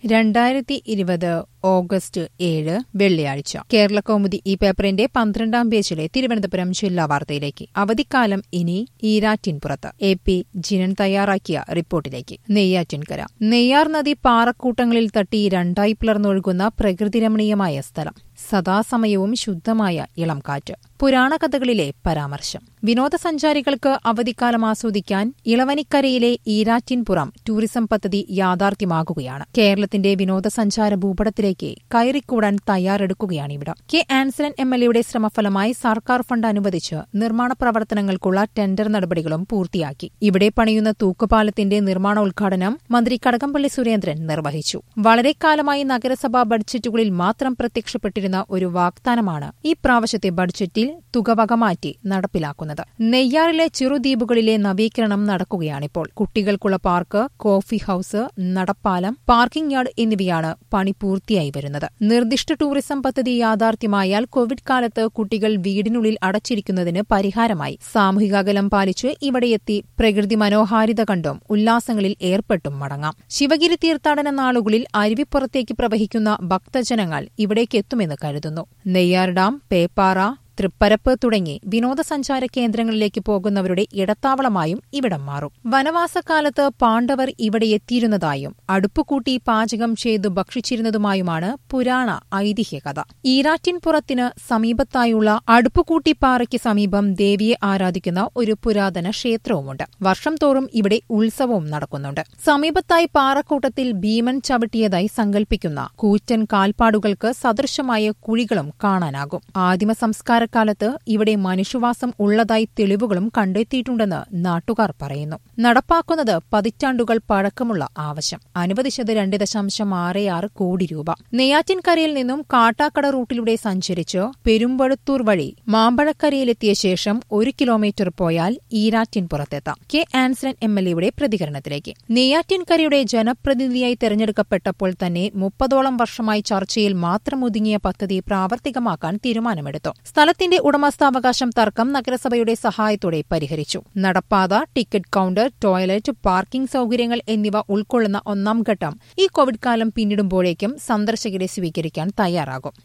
രണ്ടായിരത്തി ഇരുപത് ഓഗസ്റ്റ് ഏഴ് വെള്ളിയാഴ്ച കേരള കൗമുദി ഈ പേപ്പറിന്റെ പന്ത്രണ്ടാം പേജിലെ തിരുവനന്തപുരം ജില്ലാ വാർത്തയിലേക്ക് അവധിക്കാലം ഇനി ഈരാറ്റിൻപുറത്ത് എ പി ജിനൻ തയ്യാറാക്കിയ റിപ്പോർട്ടിലേക്ക് നെയ്യാറ്റിൻകര നെയ്യാർ നദി പാറക്കൂട്ടങ്ങളിൽ തട്ടി രണ്ടായി പിളർന്നൊഴുകുന്ന പ്രകൃതിരമണീയമായ സ്ഥലം സദാസമയവും ശുദ്ധമായ ഇളം കാറ്റ് പുരാണകഥകളിലെ പരാമർശം വിനോദസഞ്ചാരികൾക്ക് അവധിക്കാലം ആസ്വദിക്കാൻ ഇളവനിക്കരയിലെ ഈരാറ്റിൻപുറം ടൂറിസം പദ്ധതി യാഥാർത്ഥ്യമാകുകയാണ് കേരളത്തിന്റെ വിനോദസഞ്ചാര ഭൂപടത്തിലേക്ക് കയറിക്കൂടാൻ തയ്യാറെടുക്കുകയാണിവിടം കെ ആൻസലൻ എം എൽ എയുടെ ശ്രമഫലമായി സർക്കാർ ഫണ്ട് അനുവദിച്ച് നിർമ്മാണ പ്രവർത്തനങ്ങൾക്കുള്ള ടെൻഡർ നടപടികളും പൂർത്തിയാക്കി ഇവിടെ പണിയുന്ന തൂക്കുപാലത്തിന്റെ നിർമ്മാണോദ്ഘാടനം മന്ത്രി കടകംപള്ളി സുരേന്ദ്രൻ നിർവഹിച്ചു വളരെ കാലമായി നഗരസഭാ ബഡ്ജറ്റുകളിൽ മാത്രം പ്രത്യക്ഷപ്പെട്ടിരുന്ന ഒരു വാഗ്ദാനമാണ് ഈ പ്രാവശ്യത്തെ ബഡ്ജറ്റിൽ തുക വകമാറ്റി നടപ്പിലാക്കുന്നത് നെയ്യാറിലെ ചെറുദ്വീപുകളിലെ നവീകരണം നടക്കുകയാണിപ്പോൾ കുട്ടികൾക്കുള്ള പാർക്ക് കോഫി ഹൌസ് നടപ്പാലം പാർക്കിംഗ് യാർഡ് എന്നിവയാണ് പണി പൂർത്തിയായി വരുന്നത് നിർദ്ദിഷ്ട ടൂറിസം പദ്ധതി യാഥാർത്ഥ്യമായാൽ കോവിഡ് കാലത്ത് കുട്ടികൾ വീടിനുള്ളിൽ അടച്ചിരിക്കുന്നതിന് പരിഹാരമായി സാമൂഹിക അകലം പാലിച്ച് ഇവിടെയെത്തി പ്രകൃതി മനോഹാരിത കണ്ടും ഉല്ലാസങ്ങളിൽ ഏർപ്പെട്ടും മടങ്ങാം ശിവഗിരി തീർത്ഥാടന നാളുകളിൽ അരുവിപ്പുറത്തേക്ക് പ്രവഹിക്കുന്ന ഭക്തജനങ്ങൾ ഇവിടേക്കെത്തുമെന്ന് കരുതുന്നു നെയ്യാർ ഡാം പേപ്പാറ തൃപ്പരപ്പ് തുടങ്ങി വിനോദസഞ്ചാര കേന്ദ്രങ്ങളിലേക്ക് പോകുന്നവരുടെ ഇടത്താവളമായും ഇവിടം മാറും വനവാസക്കാലത്ത് പാണ്ഡവർ ഇവിടെ എത്തിയിരുന്നതായും അടുപ്പുകൂട്ടി പാചകം ചെയ്തു ഭക്ഷിച്ചിരുന്നതുമായുമാണ് പുരാണ ഐതിഹ്യകഥ ഈരാറ്റിൻപുറത്തിന് സമീപത്തായുള്ള അടുപ്പുകൂട്ടിപ്പാറയ്ക്ക് സമീപം ദേവിയെ ആരാധിക്കുന്ന ഒരു പുരാതന ക്ഷേത്രവുമുണ്ട് വർഷം തോറും ഇവിടെ ഉത്സവവും നടക്കുന്നുണ്ട് സമീപത്തായി പാറക്കൂട്ടത്തിൽ ഭീമൻ ചവിട്ടിയതായി സങ്കൽപ്പിക്കുന്ന കൂറ്റൻ കാൽപ്പാടുകൾക്ക് സദൃശമായ കുഴികളും കാണാനാകും ആദിമ സംസ്കാരക്കാലത്ത് ഇവിടെ മനുഷ്യവാസം ഉള്ളതായി തെളിവുകളും കണ്ടെത്തിയിട്ടുണ്ടെന്ന് നാട്ടുകാർ പറയുന്നു നടപ്പാക്കുന്നത് പതിറ്റാണ്ടുകൾ പഴക്കമുള്ള ആവശ്യം അനുവദിച്ചത് രണ്ട് ദശാംശം ആറ് ആറ് കോടി രൂപ നെയ്യാറ്റിൻകരയിൽ നിന്നും കാട്ടാക്കട റൂട്ടിലൂടെ സഞ്ചരിച്ച് പെരുമ്പഴുത്തൂർ വഴി മാമ്പഴക്കരയിലെത്തിയ ശേഷം ഒരു കിലോമീറ്റർ പോയാൽ ഈരാറ്റിൻപുറത്തെത്താം കെ ആൻസലൻ എം എൽ എയുടെ പ്രതികരണത്തിലേക്ക് നെയ്യാറ്റിൻകരയുടെ ജനപ്രതിനിധിയായി തെരഞ്ഞെടുക്കപ്പെട്ടപ്പോൾ തന്നെ മുപ്പതോളം വർഷമായി ചർച്ചയിൽ മാത്രം ഒതുങ്ങിയ പദ്ധതി പ്രാവർത്തികമാക്കാൻ തീരുമാനമെടുത്തു സ്ഥലത്തിന്റെ ഉടമസ്ഥാവകാശം തർക്കം നഗരസഭയുടെ സഹായത്തോടെ പരിഹരിച്ചു നടപ്പാത ടിക്കറ്റ് കൌണ്ടർ ടോയ്ലറ്റ് പാർക്കിംഗ് സൌകര്യങ്ങൾ എന്നിവ ഉൾക്കൊള്ളുന്ന ഒന്നാം ഘട്ടം ഈ കോവിഡ് കാലം പിന്നിടുമ്പോഴേക്കും സന്ദർശകരെ സ്വീകരിക്കാൻ തയ്യാറാകും